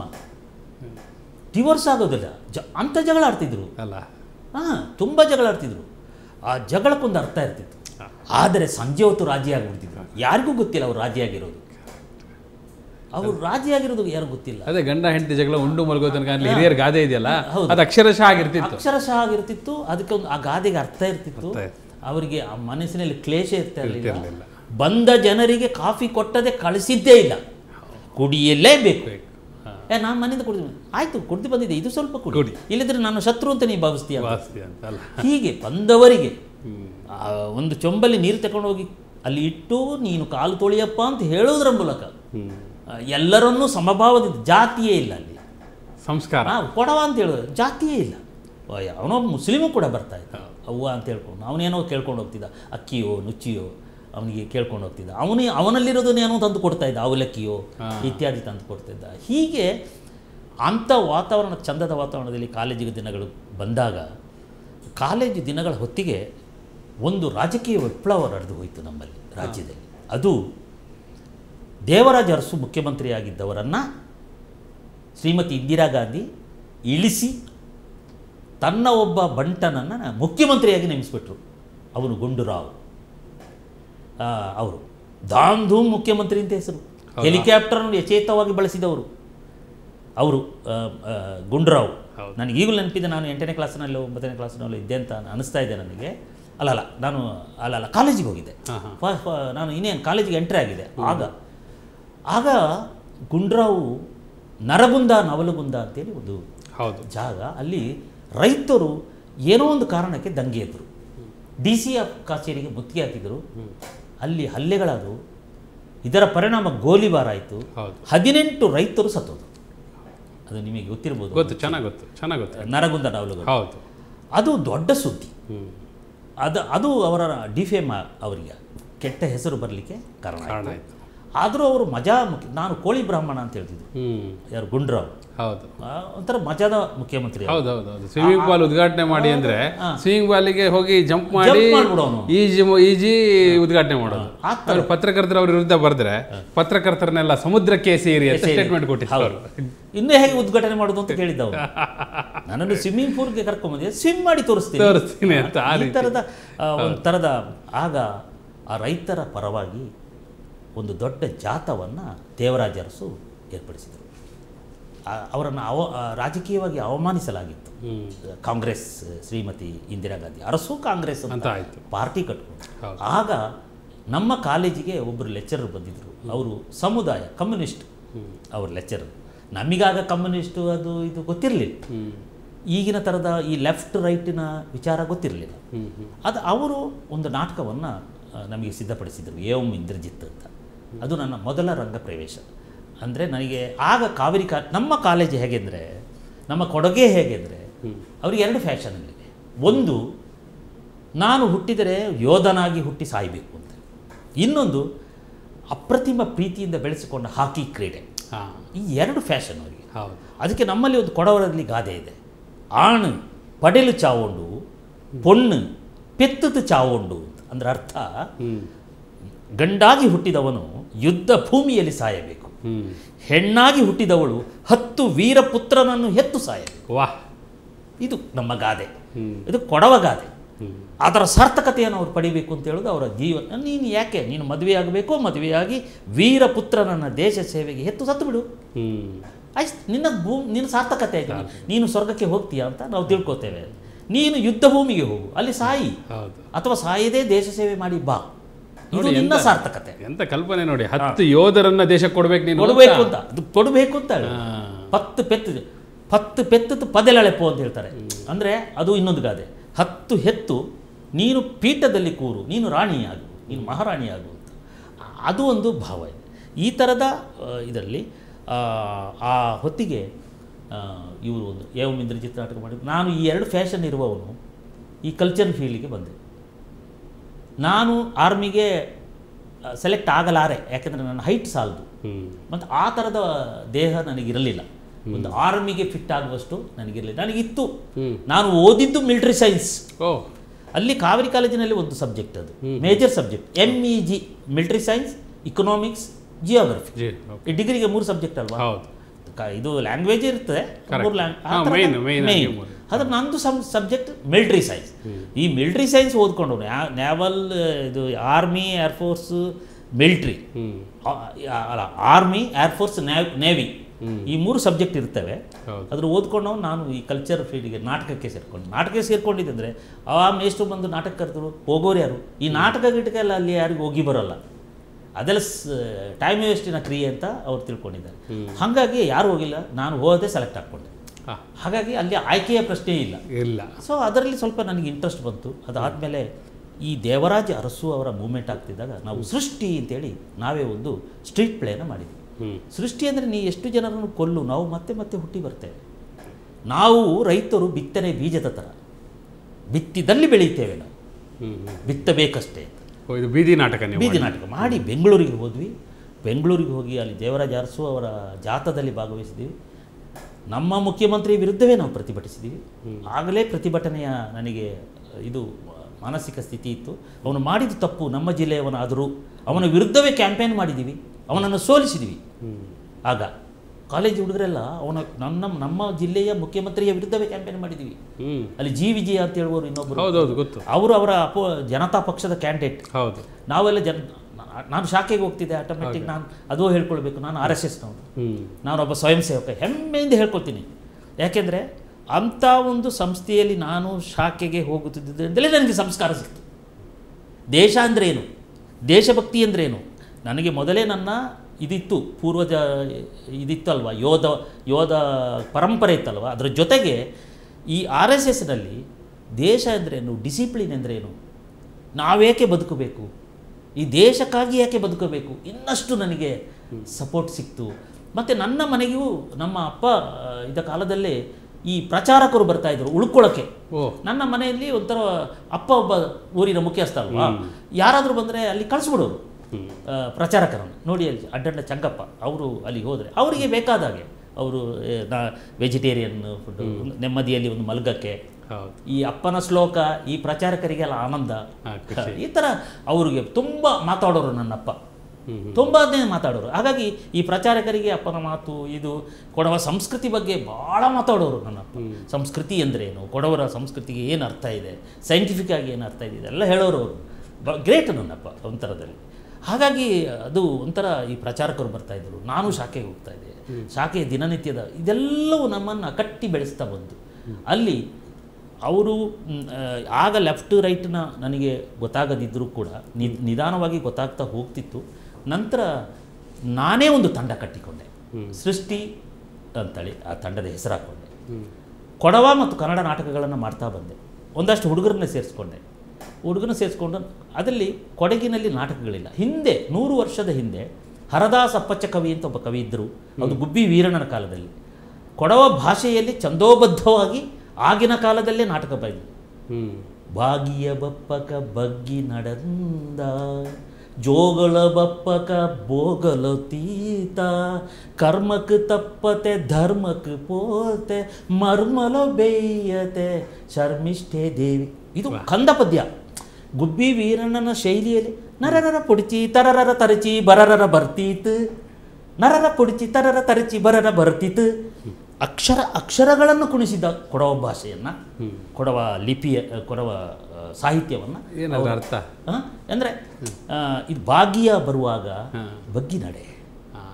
ಡಿವೋರ್ಸ್ ಆಗೋದಿಲ್ಲ ಜ ಅಂಥ ಜಗಳ ಆಡ್ತಿದ್ರು ಅಲ್ಲ ಹಾಂ ತುಂಬ ಜಗಳ ಆಡ್ತಿದ್ರು ಆ ಜಗಳಕ್ಕೊಂದು ಅರ್ಥ ಇರ್ತಿತ್ತು ಆದರೆ ಸಂಜೆ ಹೊತ್ತು ರಾಜಿ ಆಗಿಬಿಡ್ತಿದ್ರು ಯಾರಿಗೂ ಗೊತ್ತಿಲ್ಲ ಅವ್ರು ರಾಜಿ ಆಗಿರೋದು ಅವ್ರು ರಾಜಿ ಆಗಿರೋದು ಯಾರಿಗೂ ಗೊತ್ತಿಲ್ಲ ಅದೇ ಗಂಡ ಹೆಂಡತಿ ಜಗಳ ಉಂಡು ಮಲಗೋ ತನಕ ಅಲ್ಲಿ ಹಿರಿಯರ ಗಾದೆ ಇದೆಯಲ್ಲ ಹೌದು. ಅದು ಅಕ್ಷರಶಃ ಆಗಿರ್ತಿತ್ತು ಅಕ್ಷರಶಃ ಆಗಿರ್ತಿತ್ತು ಅದಕ್ಕೆ ಒಂದು ಆ ಗಾದೆಗೆ ಅರ್ಥ ಇರ್ತಿತ್ತು ಅರ್ಥ ಇರ್ತಿತ್ತು. ಅವರಿಗೆ ಆ ಮನಸ್ಸಿನಲ್ಲಿ ಕ್ಲೇಶ ಇರ್ತಾ ಇರಲಿಲ್ಲ ಇರ್ತಿರ್ಲಿಲ್ಲ. ಬಂದ ಜನರಿಗೆ ಕಾಫಿ ಕೊಟ್ಟದೆ ಕಳಿಸಿದ್ದೇ ಇಲ್ಲ ಕುಡಿಯಲೇಬೇಕು ಬೇಕು. ಹಾ. ಏ ನಾನು ಮನೆಯಿಂದ ಕುಡಿದು ಆಯ್ತು ಕುಡ್ದು ಬಂದಿದೆ ಇದು ಸ್ವಲ್ಪ ಕುಡಿ ಕುಡಿ. ಇಲ್ಲಿದ್ರೆ ನಾನು ಶತ್ರು ಅಂತ ನೀವು ಭಾವಿಸ್ತೀಯ ಅಂತ. ವಾಸ್ತಿ ಅಂತ ಅಲ್ಲ ಹೀಗೆ ಬಂದವರಿಗೆ ಹ್ಮ್. ಆ ಒಂದು ಚೊಂಬಲ್ಲಿ ನೀರು ತಗೊಂಡೋಗಿ ಅಲ್ಲಿ ಇಟ್ಟು ನೀನು ಕಾಲು ತೊಳಿಯಪ್ಪ ಅಂತ ಹೇಳೋದ್ರ ಮೂಲಕ ಹ್ಮ್. ಆ, ಎಲ್ಲರನ್ನೂ ಸಮಭಾವದಿಂದ ಜಾತಿಯೇ ಇಲ್ಲ ಅಲ್ಲಿ ಸಂಸ್ಕಾರ ನಾವು ಕೊಡವ ಅಂತ ಹೇಳೋದು ಜಾತಿಯೇ ಇಲ್ಲ ಅವನೋ ಮುಸ್ಲಿಮು ಕೂಡ ಬರ್ತಾ ಇದ್ದ ಅವ್ವ ಅಂತ ಹೇಳ್ಕೊಂಡು ಅವನೇನೋ ಕೇಳ್ಕೊಂಡು ಹೋಗ್ತಿದ್ದ ಅಕ್ಕಿಯೋ ನುಚ್ಚಿಯೋ ಅವನಿಗೆ ಕೇಳ್ಕೊಂಡು ಹೋಗ್ತಿದ್ದ ಅವನೇ ಅವನಲ್ಲಿರೋದನ್ನೇನೋ ತಂದು ಕೊಡ್ತಾ ಇದ್ದ ಅವಲಕ್ಕಿಯೋ ಇತ್ಯಾದಿ ತಂದು ಕೊಡ್ತಿದ್ದ ಹೀಗೆ ಅಂಥ ವಾತಾವರಣ ಚಂದದ ವಾತಾವರಣದಲ್ಲಿ ಕಾಲೇಜಿಗೆ ದಿನಗಳು ಬಂದಾಗ ಕಾಲೇಜು ದಿನಗಳ ಹೊತ್ತಿಗೆ ಒಂದು ರಾಜಕೀಯ ವಿಪ್ಲವ ನಡೆದು ಹೋಯಿತು ನಮ್ಮಲ್ಲಿ ರಾಜ್ಯದಲ್ಲಿ ಅದು ದೇವರಾಜ ಅರಸು ಮುಖ್ಯಮಂತ್ರಿಯಾಗಿದ್ದವರನ್ನು ಶ್ರೀಮತಿ ಇಂದಿರಾ ಗಾಂಧಿ ಇಳಿಸಿ ತನ್ನ ಒಬ್ಬ ಬಂಟನನ್ನು ಮುಖ್ಯಮಂತ್ರಿಯಾಗಿ ನೇಮಿಸಿಬಿಟ್ರು ಅವನು ಗುಂಡೂರಾವ್ ಆ, ಅವರು ಧಾಮ್ ಧೂಮ್ ಮುಖ್ಯಮಂತ್ರಿ ಅಂತ ಹೆಸರು ಹೆಲಿಕಾಪ್ಟರ್ನ ಯಚೇತವಾಗಿ ಬಳಸಿದವರು ಅವರು ಆ, ಆ, ಗುಂಡೂರಾವ್ ಹೌದು. ನನಗೆ ಈಗಲೂ ನೆನಪಿದೆ ನಾನು ಎಂಟನೇ ಕ್ಲಾಸ್ನಲ್ಲೋ ಒಂಬತ್ತನೇ ಕ್ಲಾಸ್ನಲ್ಲೋ ಇದ್ದೆ ಅಂತ ಅನಿಸ್ತಾ ಇದೆ ನನಗೆ ಅಲ್ಲ ಅಲ್ಲ ನಾನು ಅಲ್ಲ ಅಲ್ಲ ಕಾಲೇಜಿಗೆ ಹೋಗಿದ್ದೆ ಹಾಂ ಹಾಂ ಫ- ಫ- ನಾನು ಇನ್ನೇನು ಕಾಲೇಜಿಗೆ ಎಂಟ್ರಿ ಆಗಿದೆ ಆಗ ಆಗ ಗುಂಡ್ರಾವು ನರಗುಂದ ನವಲಗುಂದ ಅಂತೇಳಿ ಒಂದು ಹೌದು ಜಾಗ ಅಲ್ಲಿ ರೈತರು ಏನೋ ಒಂದು ಕಾರಣಕ್ಕೆ ದಂಗೆ ಎದ್ರು ಡಿ ಸಿ ಎಫ್ ಕಚೇರಿಗೆ ಮುತ್ತಿಗೆ ಹಾಕಿದರು ಅಲ್ಲಿ ಹಲ್ಲೆಗಳಾದವು ಇದರ ಪರಿಣಾಮ ಗೋಲಿಬಾರ್ ಆಯಿತು ಹೌದು ಹದಿನೆಂಟು ರೈತರು ಸತ್ತೋದು ಅದು ನಿಮಗೆ ಗೊತ್ತಿರ್ಬೋದು ಗೊತ್ತು ಚೆನ್ನಾಗಿ ಗೊತ್ತು ಚೆನ್ನಾಗಿ ಗೊತ್ತು ನರಗುಂದ ನವಲಗುಂದ ಹೌದು ಅದು ದೊಡ್ಡ ಸುದ್ದಿ ಹ್ಞೂ ಅದು ಅದು ಅವರ ಡಿಫೇಮ್ ಅವರಿಗೆ ಕೆಟ್ಟ ಹೆಸರು ಬರಲಿಕ್ಕೆ ಕಾರಣ ಕಾರಣ ಆಯಿತು ಆಯಿತು ಆದರೂ ಅವರು ಮಜಾ ಮುಖ್ಯ ನಾನು ಕೋಳಿ ಬ್ರಾಹ್ಮಣ ಅಂತ ಹೇಳ್ತಿದ್ರು ಹ್ಞೂ ಯಾರು ಗುಂಡ್ರಾವ್ ಹೌದು ಆ, ಒಂಥರ ಮಜಾದ ಮುಖ್ಯಮಂತ್ರಿ ಅವರು. ಹೌದು ಹೌದು ಹೌದು ಸ್ವಿಮ್ಮಿಂಗ್ ಪೂಲ್ ಉದ್ಘಾಟನೆ ಮಾಡಿ ಅಂದ್ರೆ ಹಾ. ಸ್ವಿಮ್ಮಿಂಗ್ ಪೂಲಿಗೆ ಹೋಗಿ ಜಂಪ್ ಮಾಡಿ Jump ಮಾಡ್ಬಿಡೋನು. ಈಜಿ ಈಜಿ ಉದ್ಘಾಟನೆ ಮಾಡೋದು ಆ ಥರ. ಅವ್ರು ಪತ್ರಕರ್ತರ ಅವ್ರ ವಿರುದ್ಧ ಬರೆದ್ರೆ ಪತ್ರಕರ್ತರನ್ನೆಲ್ಲ ಸಮುದ್ರಕ್ಕೆ ಸೇರಿ ಅಂತ ಸ್ಟೇಟ್ಮೆಂಟ್ ಕೊಟ್ಟಿದ್ರು ಹೌದು ಅವರು ಇನ್ನೂ ಹೇಗೆ ಉದ್ಘಾಟನೆ ಮಾಡೋದು ಅಂತ ಕೇಳಿದ್ದವರು ನನ್ನನ್ನು ಸ್ವಿಮ್ಮಿಂಗ್ ಪೂಲ್ಗೆ ಕರ್ಕೊಂಬಂದಿದ್ದೆ ಸ್ವಿಮ್ ಮಾಡಿ ತೋರಿಸ್ತೀನಿ ತೋರಿಸ್ತೀನಿ ಅಂತ ಆ ಈ ರೀತಿ. ಥರದ ಆ, ಒಂದು ಥರದ ಆಗ ಆ ರೈತರ ಪರವಾಗಿ ಒಂದು ದೊಡ್ಡ ಜಾಥವನ್ನು ದೇವರಾಜ ಅರಸು ಏರ್ಪಡಿಸಿದರು ಅವರನ್ನು ಅವ ಆ, ರಾಜಕೀಯವಾಗಿ ಅವಮಾನಿಸಲಾಗಿತ್ತು ಹ್ಮ್ ಕಾಂಗ್ರೆಸ್ ಶ್ರೀಮತಿ ಇಂದಿರಾ ಗಾಂಧಿ ಅರಸು ಕಾಂಗ್ರೆಸ್ ಅಂತ ಅಂತ ಆಯ್ತು ಪಾರ್ಟಿ ಕಟ್ಕೊಂಡು ಹೌದು. ಆಗ ನಮ್ಮ ಕಾಲೇಜಿಗೆ ಒಬ್ಬರು ಲೆಕ್ಚರರ್ ಬಂದಿದ್ದರು ಅವರು ಸಮುದಾಯ ಕಮ್ಯುನಿಸ್ಟ್ ಅವ್ರ ಲೆಕ್ಚರರ್ ನಮಗಾಗ ಕಮ್ಯುನಿಸ್ಟು ಅದು ಇದು ಗೊತ್ತಿರಲಿಲ್ಲ ಹ್ಮ್ ಈಗಿನ ಥರದ ಈ ಲೆಫ್ಟ್ ರೈಟಿನ ವಿಚಾರ ಗೊತ್ತಿರಲಿಲ್ಲ ಹ್ಮ್ ಹ್ಮ್ ಅದು ಅವರು ಒಂದು ನಾಟಕವನ್ನು ನಮಗೆ ಸಿದ್ಧಪಡಿಸಿದರು ಏವಂ ಇಂದ್ರಜಿತ್ ಅಂತ ಅದು ನನ್ನ ಮೊದಲ ರಂಗ ಪ್ರವೇಶ ಅಂದರೆ ನನಗೆ ಆಗ ಕಾವೇರಿ ಕಾ ನಮ್ಮ ಕಾಲೇಜ್ ಹೇಗೆ ಅಂದರೆ ನಮ್ಮ ಕೊಡುಗೆ ಹೇಗೆ ಅಂದರೆ ಅವರಿಗೆ ಎರಡು ಫ್ಯಾಷನ್ಗಳಿವೆ ಒಂದು ನಾನು ಹುಟ್ಟಿದರೆ ಯೋಧನಾಗಿ ಹುಟ್ಟಿ ಸಾಯಬೇಕು ಅಂತ ಇನ್ನೊಂದು ಅಪ್ರತಿಮ ಪ್ರೀತಿಯಿಂದ ಬೆಳೆಸಿಕೊಂಡ ಹಾಕಿ ಕ್ರೀಡೆ ಹಾ ಈ ಎರಡು ಫ್ಯಾಷನ್ ಅವರಿಗೆ ಹೌದು ಅದಕ್ಕೆ ನಮ್ಮಲ್ಲಿ ಒಂದು ಕೊಡವರಲ್ಲಿ ಗಾದೆ ಇದೆ ಆಣ್ ಪಡೆಲು ಚಾವೊಂಡು ಪೊಣ್ಣು ಪೆತ್ತದು ಚಾವೊಂಡು ಅಂತ ಅಂದ್ರೆ ಅರ್ಥ ಹ್ಮ್ ಗಂಡಾಗಿ ಹುಟ್ಟಿದವನು ಯುದ್ಧ ಭೂಮಿಯಲ್ಲಿ ಸಾಯಬೇಕು ಹ್ಮ್ ಹೆಣ್ಣಾಗಿ ಹುಟ್ಟಿದವಳು ಹತ್ತು ವೀರಪುತ್ರನನ್ನು ಹೆತ್ತು ಸಾಯಬೇಕು ವಾಹ್ ಇದು ನಮ್ಮ ಗಾದೆ ಹ್ಮ್ ಇದು ಕೊಡವ ಗಾದೆ ಹ್ಮ್ ಅದರ ಸಾರ್ಥಕತೆಯನ್ನು ಅವ್ರು ಪಡಿಬೇಕು ಅಂತ ಹೇಳೋದು ಅವರ ಜೀವನ ನೀನು ಯಾಕೆ ನೀನು ಮದುವೆಯಾಗಬೇಕು ಮದುವೆಯಾಗಿ ವೀರಪುತ್ರನನ್ನ ದೇಶ ಸೇವೆಗೆ ಹೆತ್ತು ಸತ್ತು ಬಿಡು ಹ್ಮ್ ಆಯ್ತು ನಿನ್ನ ಭೂ ನಿನ್ನ ಸಾರ್ಥಕತೆ ಆಯ್ತು ನೀನು ಸ್ವರ್ಗಕ್ಕೆ ಹೋಗ್ತೀಯಾ ಅಂತ ನಾವು ತಿಳ್ಕೊತೇವೆ ನೀನು ಯುದ್ಧ ಭೂಮಿಗೆ ಹೋಗು ಅಲ್ಲಿ ಸಾಯಿ ಹೌದು ಅಥವಾ ಸಾಯದೇ ದೇಶ ಸೇವೆ ಮಾಡಿ ಬಾ ಇದು ನೋಡಿ ನಿನ್ನ ಎಂತ- ಸಾರ್ಥಕತೆ ಎಂತ ಕಲ್ಪನೆ ನೋಡಿ ಹತ್ತು ಯೋಧರನ್ನ ದೇಶಕ್ಕೆ ಕೊಡ್ಬೇಕು ನೀನು ಕೊಡಬೇಕು ಅಂತ ಅದು ಕೊಡಬೇಕು ಅಂತ ಹೇಳಿ ಹಾ. ಪತ್ತು ಪೆತ್ತು ಪತ್ತು ಪೆತ್ತದು ಪದೆಲಳೆಪೋ ಅಂತ ಹೇಳ್ತಾರೆ ಅಂದರೆ ಅದು ಇನ್ನೊಂದು ಗಾದೆ ಹತ್ತು ಹೆತ್ತು ನೀನು ಪೀಠದಲ್ಲಿ ಕೂರು ನೀನು ರಾಣಿಯಾಗು ನೀನು ಮಹಾರಾಣಿಯಾಗು ಅಂತ ಅದು ಒಂದು ಭಾವ ಇದೆ ಈ ಥರದ ಇದರಲ್ಲಿ ಆ ಹೊತ್ತಿಗೆ ಇವರು ಒಂದು ಏವಂ ಇಂದ್ರಜಿತ್ ನಾಟಕ ಮಾಡಿ ನಾನು ಈ ಎರಡು ಫ್ಯಾಷನ್ ಇರುವವನು ಈ ಕಲ್ಚರ್ ಫೀಲ್ಡಿಗೆ ಬಂದೆ ನಾನು ಆರ್ಮಿಗೆ ಸೆಲೆಕ್ಟ್ ಆಗಲಾರೆ ಯಾಕೆಂದರೆ ನನ್ನ ಹೈಟ್ ಸಾಲದು ಹ್ಮ್ ಮತ್ತು ಆ ಥರದ ದೇಹ ನನಗಿರಲಿಲ್ಲ ಒಂದು ಆರ್ಮಿಗೆ ಫಿಟ್ ಆಗುವಷ್ಟು ನನಗಿರಲಿಲ್ಲ ನನಗಿತ್ತು ಹ್ಮ್ ನಾನು ಓದಿದ್ದು ಮಿಲಿಟರಿ ಸೈನ್ಸ್ ಓ ಅಲ್ಲಿ ಕಾವೇರಿ ಕಾಲೇಜಿನಲ್ಲಿ ಒಂದು ಸಬ್ಜೆಕ್ಟ್ ಅದು major subject M E G military science economics geography G ಈ ಡಿಗ್ರಿಗೆ ಮೂರು ಸಬ್ಜೆಕ್ಟ್ ಅಲ್ವಾ ಹೌದು ಕ- ಇದು ಲ್ಯಾಂಗ್ವೇಜ್ ಇರ್ತದೆ Correct. ಮೂರು ಲ್ಯಾಂಗ್ ಹಾ, main, main ಆಗಿ ಮೂರು. ಅದ್ರ ನಂದು ಸಮ್ ಸಬ್ಜೆಕ್ಟ್ ಮಿಲಿಟರಿ ಸೈನ್ಸ್ ಈ ಮಿಲಿಟರಿ ಸೈನ್ಸ್ ಓದ್ಕೊಂಡು ನ್ಯಾವಲ್ ಇದು ಆರ್ಮಿ ಏರ್ಫೋರ್ಸ್ ಮಿಲಿಟ್ರಿ ಹ್ಮ್ ಅಲ್ಲ ಆರ್ಮಿ ಏರ್ಫೋರ್ಸ್ ನೇವಿ ಈ ಮೂರು ಸಬ್ಜೆಕ್ಟ್ ಇರ್ತವೆ ಹೌದು ಅದ್ರ ಓದ್ಕೊಂಡು ನಾನು ಈ ಕಲ್ಚರ್ ಫೀಲ್ಡ್ಗೆ ನಾಟಕಕ್ಕೆ ಸೇರ್ಕೊಂಡು ನಾಟಕಕ್ಕೆ ಸೇರ್ಕೊಂಡಿದ್ದಂದ್ರೆ ಆ ಮೇಷ್ಟ್ರು ಬಂದು ನಾಟಕ ಕರೆದ್ರು ಹೋಗೋರು ಯಾರು ಈ ನಾಟಕ ಗಿಟಕ ಎಲ್ಲ ಅಲ್ಲಿ ಯಾರಿಗೂ ಹೋಗಿ ಬರೋಲ್ಲ ಅದೆಲ್ಲ ಟೈಮ್ ವೇಸ್ಟಿನ ಕ್ರಿಯೆ ಅಂತ ಅವ್ರು ತಿಳ್ಕೊಂಡಿದ್ದಾರೆ ಹಾಗಾಗಿ ಯಾರು ಹೋಗಿಲ್ಲ ನಾನು ಹೋಗದೆ ಸೆಲೆಕ್ಟ್ ಹಾಕ್ಕೊಂಡೆ ಹಾ ಹಾಗಾಗಿ ಅಲ್ಲಿ ಆಯ್ಕೆಯ ಪ್ರಶ್ನೆ ಇಲ್ಲ ಇಲ್ಲ ಸೊ ಅದರಲ್ಲಿ ಸ್ವಲ್ಪ ನನಗೆ ಇಂಟ್ರೆಸ್ಟ್ ಬಂತು ಅದಾದಮೇಲೆ ಈ ದೇವರಾಜ ಅರಸು ಅವರ ಮೂಮೆಂಟ್ ಆಗ್ತಿದ್ದಾಗ ನಾವು ಸೃಷ್ಟಿ ಅಂತೇಳಿ ನಾವೇ ಒಂದು ಸ್ಟ್ರೀಟ್ ಪ್ಲೇನ ಮಾಡಿದ್ವಿ ಹ್ಮ್ ಸೃಷ್ಟಿ ಅಂದರೆ ನೀ ಎಷ್ಟು ಜನರನ್ನು ಕೊಲ್ಲು ನಾವು ಮತ್ತೆ ಮತ್ತೆ ಹುಟ್ಟಿ ಬರ್ತೇವೆ ನಾವು ರೈತರು ಬಿತ್ತನೆ ಬೀಜದ ಥರ ಬಿತ್ತಿದಲ್ಲಿ ಬೆಳೀತೇವೆ ನಾವು ಹ್ಮ್ ಹ್ಮ್ ಬಿತ್ತಬೇಕಷ್ಟೇ ಅಂತ ಓ ಇದು ಬೀದಿ ನಾಟಕ ನೀವು ಬೀದಿ ನಾಟಕ ಮಾಡಿ ಬೆಂಗಳೂರಿಗೆ ಹೋದ್ವಿ ಬೆಂಗಳೂರಿಗೆ ಹೋಗಿ ಅಲ್ಲಿ ದೇವರಾಜ ಅರಸು ಅವರ ಜಾಥಾದಲ್ಲಿ ಭಾಗವಹಿಸಿದ್ವಿ ನಮ್ಮ ಮುಖ್ಯಮಂತ್ರಿ ವಿರುದ್ಧವೇ ನಾವು ಪ್ರತಿಭಟಿಸಿದ್ದೀವಿ ಆಗಲೇ ಪ್ರತಿಭಟನೆಯ ನನಗೆ ಇದು ಮಾನಸಿಕ ಸ್ಥಿತಿ ಇತ್ತು ಅವನು ಮಾಡಿದ ತಪ್ಪು ನಮ್ಮ ಜಿಲ್ಲೆಯವನಾದರೂ ಅವನ ವಿರುದ್ಧವೇ ಕ್ಯಾಂಪೇನ್ ಮಾಡಿದ್ದೀವಿ ಅವನನ್ನು ಸೋಲಿಸಿದ್ದೀವಿ ಆಗ ಕಾಲೇಜ್ ಹುಡುಗರೆಲ್ಲ ಅವನ ನನ್ನ ನಮ್ಮ ಜಿಲ್ಲೆಯ ಮುಖ್ಯಮಂತ್ರಿಯ ವಿರುದ್ಧವೇ ಕ್ಯಾಂಪೇನ್ ಮಾಡಿದ್ದೀವಿ ಹ್ಞೂ ಅಲ್ಲಿ ಜಿ ವಿಜಯ ಅಂತ ಹೇಳುವವರು ಇನ್ನೊಬ್ಬರು ಹೌದೌದು ಗೊತ್ತು ಅವರು ಅವರ ಅಪೋ ಜನತಾ ಪಕ್ಷದ ಕ್ಯಾಂಡಿಡೇಟ್ ಹೌದು ನಾವೆಲ್ಲ ಜನ ನಾ- ನಾನು ಶಾಖೆಗೆ ಹೋಗ್ತಿದ್ದೆ ಆಟೋಮೆಟಿಕ್ ನಾನು ಅದು ಹೇಳ್ಕೊಳ್ಬೇಕು ನಾನು ಆರ್ ಎಸ್ ಎಸ್ನವನು ಹ್ಞೂ ನಾನೊಬ್ಬ ಸ್ವಯಂ ಸೇವಕ ಹೆಮ್ಮೆಯಿಂದ ಹೇಳ್ಕೊಳ್ತೀನಿ ಯಾಕೆಂದರೆ ಅಂಥ ಒಂದು ಸಂಸ್ಥೆಯಲ್ಲಿ ನಾನು ಶಾಖೆಗೆ ಹೋಗುತ್ತಿದ್ದರಿಂದಲೇ ನನಗೆ ಸಂಸ್ಕಾರ ಸಿಕ್ತು ದೇಶ ಅಂದರೆ ಏನು ದೇಶಭಕ್ತಿ ಅಂದ್ರೇನು ನನಗೆ ಮೊದಲೇ ನನ್ನ ಇದಿತ್ತು ಪೂರ್ವಜ ಇದಿತ್ತಲ್ವ ಯೋಧ ಯೋಧ ಪರಂಪರೆ ಇತ್ತಲ್ವ ಅದರ ಜೊತೆಗೆ ಈ ಆರ್ ಎಸ್ ಎಸ್ನಲ್ಲಿ ದೇಶ ಅಂದ್ರೇನು ಡಿಸಿಪ್ಲಿನ್ ಅಂದ್ರೇನು ನಾವೇಕೆ ಬದುಕಬೇಕು ಈ ದೇಶಕ್ಕಾಗಿ ಯಾಕೆ ಬದುಕಬೇಕು ಇನ್ನಷ್ಟು ನನಗೆ ಸಪೋರ್ಟ್ ಸಿಕ್ತು ಮತ್ತು ನನ್ನ ಮನೆಗೂ ನಮ್ಮ ಅಪ್ಪ ಆ, ಇದ್ದ ಕಾಲದಲ್ಲೇ ಈ ಪ್ರಚಾರಕರು ಬರ್ತಾ ಇದ್ರು ಉಳ್ಕೊಳ್ಳೋಕ್ಕೆ ಓ ನನ್ನ ಮನೆಯಲ್ಲಿ ಒಂಥರ ಅಪ್ಪ ಒಬ್ಬ ಊರಿನ ಮುಖ್ಯಸ್ಥ ಅಲ್ವಾ ಯಾರಾದರೂ ಬಂದರೆ ಅಲ್ಲಿ ಕಳಿಸ್ಬಿಡೋರು ಆ, ಪ್ರಚಾರಕರನ್ನು ನೋಡಿ ಅಲ್ಲಿ ಅಡ್ಡಂಡ ಚಂಗಪ್ಪ ಅವರು ಅಲ್ಲಿಗೆ ಹೋದರೆ ಅವರಿಗೆ ಬೇಕಾದ ಹಾಗೆ ಅವರು ಏ, ನಾ ವೆಜಿಟೇರಿಯನ್ ಫುಡ್ ನೆಮ್ಮದಿಯಲ್ಲಿ ಒಂದು ಮಲ್ಗಕ್ಕೆ ಹೌದು ಈ ಅಪ್ಪನ ಶ್ಲೋಕ ಈ ಪ್ರಚಾರಕರಿಗೆಲ್ಲ ಆನಂದ ಹಾ, ಖುಷಿ. ಈ ಥರ ಅವ್ರಿಗೆ ತುಂಬ ಮಾತಾಡೋರು ನನ್ನಪ್ಪ ಹ್ಮ್, ತುಂಬನೇ ಮಾತಾಡೋರು ಹಾಗಾಗಿ ಈ ಪ್ರಚಾರಕರಿಗೆ ಅಪ್ಪನ ಮಾತು ಇದು ಕೊಡವ ಸಂಸ್ಕೃತಿ ಬಗ್ಗೆ ಭಾಳ ಮಾತಾಡೋರು ನನ್ನಪ್ಪ ಸಂಸ್ಕೃತಿ ಅಂದ್ರೇನು ಕೊಡವರ ಸಂಸ್ಕೃತಿಗೆ ಏನು ಅರ್ಥ ಇದೆ ಸೈಂಟಿಫಿಕ್ ಆಗಿ ಏನು ಅರ್ಥ ಇದೆ ಇದೆಲ್ಲ ಹೇಳೋರು ಅವರು ಬ ಗ್ರೇಟ್ ನನ್ನಪ್ಪ ಒಂಥರದಲ್ಲಿ ಹಾಗಾಗಿ ಅದು ಒಂಥರ ಈ ಪ್ರಚಾರಕರು ಬರ್ತಾ ಇದ್ರು ನಾನು ಶಾಖೆಗೆ ಹೋಗ್ತಾ ಇದ್ದೆ ಶಾಖೆಯ ದಿನನಿತ್ಯದ ಇದೆಲ್ಲವೂ ನಮ್ಮನ್ನು ಕಟ್ಟಿ ಬೆಳೆಸ್ತಾ ಬಂತು ಅಲ್ಲಿ ಅವರು ಮ್, ಆ, ಆಗ ಲೆಫ್ಟ್ ರೈಟ್ನ ನನಗೆ ಗೊತ್ತಾಗದಿದ್ದರೂ ಕೂಡ ನಿ ನಿಧಾನವಾಗಿ ಗೊತ್ತಾಗ್ತಾ ಹೋಗ್ತಿತ್ತು ನಂತರ ನಾನೇ ಒಂದು ತಂಡ ಕಟ್ಟಿಕೊಂಡೆ ಸೃಷ್ಟಿ ಅಂತೇಳಿ ಆ ತಂಡದ ಹೆಸರು ಹಾಕ್ಕೊಂಡೆ ಕೊಡವ ಮತ್ತು ಕನ್ನಡ ನಾಟಕಗಳನ್ನು ಮಾಡ್ತಾ ಬಂದೆ ಒಂದಷ್ಟು ಹುಡುಗರನ್ನ ಸೇರಿಸ್ಕೊಂಡೆ ಹುಡುಗರನ್ನ ಸೇರಿಸ್ಕೊಂಡು ಅದರಲ್ಲಿ ಕೊಡಗಿನಲ್ಲಿ ನಾಟಕಗಳಿಲ್ಲ ಹಿಂದೆ ನೂರು ವರ್ಷದ ಹಿಂದೆ ಹರದಾಸ್ ಅಪ್ಪಚ್ಚ ಕವಿ ಅಂತ ಒಬ್ಬ ಕವಿ ಇದ್ದರು ಅದು ಗುಬ್ಬಿ ವೀರಣ್ಣನ ಕಾಲದಲ್ಲಿ ಕೊಡವ ಭಾಷೆಯಲ್ಲಿ ಛಂದೋಬದ್ಧವಾಗಿ ಆಗಿನ ಕಾಲದಲ್ಲೇ ನಾಟಕ ಬರೆದು ಹ್ಮ್ ಬಾಗಿಯ ಬಪ್ಪಕ ಬಗ್ಗಿ நடந்த ಜೋಗಳ ಬಪ್ಪಕ ಬೋಗಲು ತೀತ ಕರ್ಮಕ್ ತಪ್ಪತೆ ಧರ್ಮಕ್ ಪೋತೆ ಮರ್ಮಲ ಬೇಯತೆ ಶರ್ಮಿಷ್ಠೆ ದೇವಿ ಇದು ಕಂದ ಪದ್ಯ ಗುಬ್ಬಿ ವೀರಣ್ಣನ ಶೈಲಿಯಲ್ಲಿ ನರರರ ಪುಡಿಚಿ ತರರರ ತರಚಿ ಬರರರ ಬರ್ತೀತ್ ನರರ ಪುಡಿಚಿ ತರರ ತರಚಿ ಬರರ ಬರ್ತಿತ್ ಅಕ್ಷರ ಅಕ್ಷರಗಳನ್ನು ಕುಣಿಸಿದ ಕೊಡವ ಭಾಷೆಯನ್ನು ಕೊಡವ ಲಿಪಿಯ ಕೊಡವ ಆ, ಸಾಹಿತ್ಯವನ್ನು ಏನಲ್ಲ ಅರ್ಥ ಆ, ಅಂದ್ರೆ ಆ, ಇದು ಭಾಗ್ಯ ಬರುವಾಗ ಹಾ. ಬಗ್ಗಿ ನಡೆ ಆ,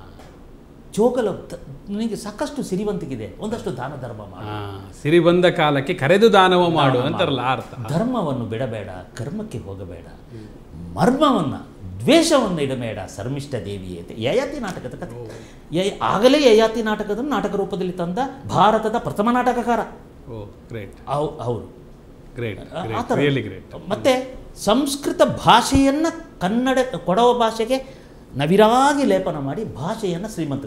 ಜೋಗಲ ತ- ನಿನಗೆ ಸಾಕಷ್ಟು ಸಿರಿವಂತಿಗಿದೆ ಒಂದಷ್ಟು ದಾನ ಧರ್ಮ ಮಾಡು ಆ, ಸಿರಿ ಬಂದ ಕಾಲಕ್ಕೆ ಕರೆದು ದಾನವ ಮಾಡು ಅಂತಾರಲ್ಲ ಆ ಅರ್ಥ ಧರ್ಮವನ್ನು ಬಿಡಬೇಡ ಕರ್ಮಕ್ಕೆ ಹೋಗಬೇಡ ಮರ್ಮವನ್ನು ದ್ವೇಷವನ್ನು ಇಡಬೇಡ ಶರ್ಮಿಷ್ಠ ದೇವಿ ಅಂತ ಯಯಾತಿ ನಾಟಕದ ಕಥೆ ಯಯ ಆಗಲೇ ಯಯಾತಿ ನಾಟಕದನ್ನು ನಾಟಕ ರೂಪದಲ್ಲಿ ತಂದ ಭಾರತದ ಪ್ರಥಮ ನಾಟಕಕಾರ ಓ ಗ್ರೇಟ್ ಅವ್- ಅವರು ಗ್ರೇಟ್ ಆ- ಆ ಗ್ರೇಟ್ ಥರ. ರಿಯಲಿ ಗ್ರೇಟ್ ಮತ್ತೆ ಸಂಸ್ಕೃತ ಭಾಷೆಯನ್ನು ಕನ್ನಡ ಕೊಡವ ಭಾಷೆಗೆ ನವಿರಾಗಿ ಲೇಪನ ಮಾಡಿ ಭಾಷೆಯನ್ನು ಶ್ರೀಮಂತ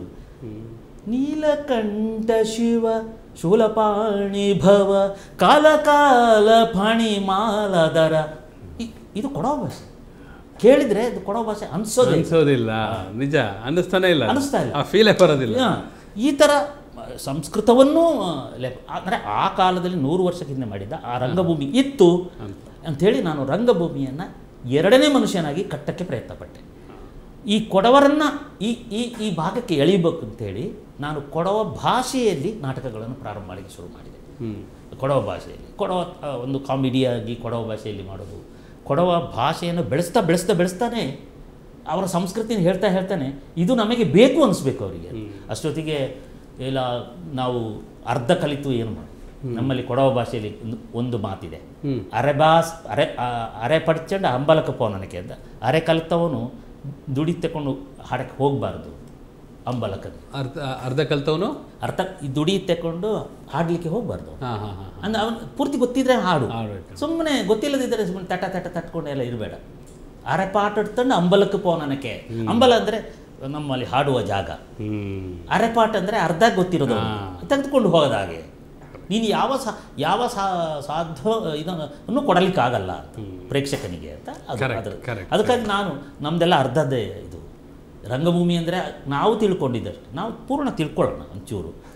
ನೀಲಕಂಠ ಶಿವ ಶೂಲಪಾಣಿ ಭವ ಕಾಲ ಕಾಲ ಫಣಿ ಮಾಲದರ ಇ- ಇದು ಕೊಡವ ಭಾಷೆ ಕೇಳಿದ್ರೆ ಇದು ಕೊಡವ ಭಾಷೆ ಅನ್ಸೋದೇ ಇಲ್ಲ. ಅನ್ಸೋದಿಲ್ಲ ನಿಜ ಅನ್ನಿಸ್ತಾನೆ ಇಲ್ಲ ಅನ್ನಿಸ್ತಾ ಇಲ್ಲ. ಆ ಫೀಲೇ ಬರೋದಿಲ್ಲ ಹಾ, ಈ ಥರ ಆ, ಸಂಸ್ಕೃತವನ್ನೂ ಆ, ಲೇಪ ಅಂದರೆ ಆ ಕಾಲದಲ್ಲಿ ನೂರು ವರ್ಷಕ್ಕೆ ಹಿಂದೆ ಮಾಡಿದ್ದ ಆ ರಂಗಭೂಮಿ ಇತ್ತು ಅಂಥೇಳಿ ನಾನು ರಂಗಭೂಮಿಯನ್ನು ಎರಡನೇ ಮನುಷ್ಯನಾಗಿ ಕಟ್ಟಕ್ಕೆ ಪ್ರಯತ್ನಪಟ್ಟೆ ಈ ಕೊಡವರನ್ನು ಈ ಈ ಈ ಭಾಗಕ್ಕೆ ಎಳಿಬೇಕು ಅಂತೇಳಿ ನಾನು ಕೊಡವ ಭಾಷೆಯಲ್ಲಿ ನಾಟಕಗಳನ್ನು ಪ್ರಾರಂಭ ಮಾಡಲಿಕ್ಕೆ ಶುರು ಮಾಡಿದೆ ಹ್ಮ್ ಕೊಡವ ಭಾಷೆಯಲ್ಲಿ ಕೊಡವ ಆ, ಒಂದು ಕಾಮಿಡಿಯಾಗಿ ಕೊಡವ ಭಾಷೆಯಲ್ಲಿ ಮಾಡೋದು ಕೊಡವ ಭಾಷೆಯನ್ನು ಬೆಳೆಸ್ತಾ ಬೆಳೆಸ್ತಾ ಬೆಳೆಸ್ತಾನೆ ಅವರ ಸಂಸ್ಕೃತಿನ ಹೇಳ್ತಾ ಹೇಳ್ತಾನೆ ಇದು ನಮಗೆ ಬೇಕು ಅನಿಸ್ಬೇಕು ಅವರಿಗೆ ಅಷ್ಟೊತ್ತಿಗೆ ಇಲ್ಲ ನಾವು ಅರ್ಧ ಕಲಿತು ಏನು ಮಾಡಿ ನಮ್ಮಲ್ಲಿ ಕೊಡವ ಭಾಷೆಯಲ್ಲಿ ಒಂದು- ಒಂದು ಮಾತಿದೆ ಹ್ಮ್. ಅರೆ ಬಾಸ್ ಅರೆ ಆ, ಅರೆ ಪಡ್ಚಂಡ ಅಂಬಲಕ ಪೋನನಕ್ಕೆ ಅಂತ ಅರೆ ಕಲಿತವನು ದುಡಿ ತಗೊಂಡು ಹಾಡಕ್ಕೆ ಹೋಗಬಾರ್ದು ಅಂಬಲಕದ ಅರ್ಧ ಅರ್ಧ ಕಲ್ತವನು ಅರ್ಥ ಈ ದುಡಿ ತಗೊಂಡು ಹಾಡಲಿಕ್ಕೆ ಹೋಗಬಾರ್ದು ಹಾಂ ಹಾಂ ಹಾಂ ಅಂದ್ರೆ ಅವನು ಪೂರ್ತಿ ಗೊತ್ತಿದ್ರೆ ಹಾಡು ಹಾಡ್ಬೇಕು. ಸುಮ್ಮನೆ ಗೊತ್ತಿಲ್ಲದಿದ್ದರೆ ಸುಮ್ಮನೆ ತಟ ತಟ ತಟ್ಕೊಂಡು ಎಲ್ಲ ಇರಬೇಡ ಅರೆ ಪಾಟ ಇಡ್ತಂಡು ಅಂಬಲಕ್ಕೆ ಪೋನನಕ್ಕೆ ಅಂಬಲ ಅಂದರೆ ನಮ್ಮಲ್ಲಿ ಹಾಡುವ ಜಾಗ ಹ್ಮ್ ಅರೆಪಾಟ್ ಅಂದರೆ ಅರ್ಧ ಗೊತ್ತಿರೋದು ಹಾ. ತೆಗೆದುಕೊಂಡು ಹೋಗೋದು ಹಾಗೆ ನೀನು ಯಾವ ಸಾ ಯಾವ ಸಾ ಸಾಧ್ಯ ಇದನ್ನು ಕೊಡಲಿಕ್ಕಾಗಲ್ಲ ಪ್ರೇಕ್ಷಕನಿಗೆ ಅಂತ ಅದು Correct, ಅದ್ರ correct, ಅದಕ್ಕಾಗಿ ನಾನು ನಮ್ಮದೆಲ್ಲ ಅರ್ಧದ್ದೇ ಇದು ರಂಗಭೂಮಿ ಅಂದರೆ ನಾವು ತಿಳ್ಕೊಂಡಿದ್ದಷ್ಟು ನಾವು ಪೂರ್ಣ ತಿಳ್ಕೊಳ್ಳೋಣ ಒಂಚೂರು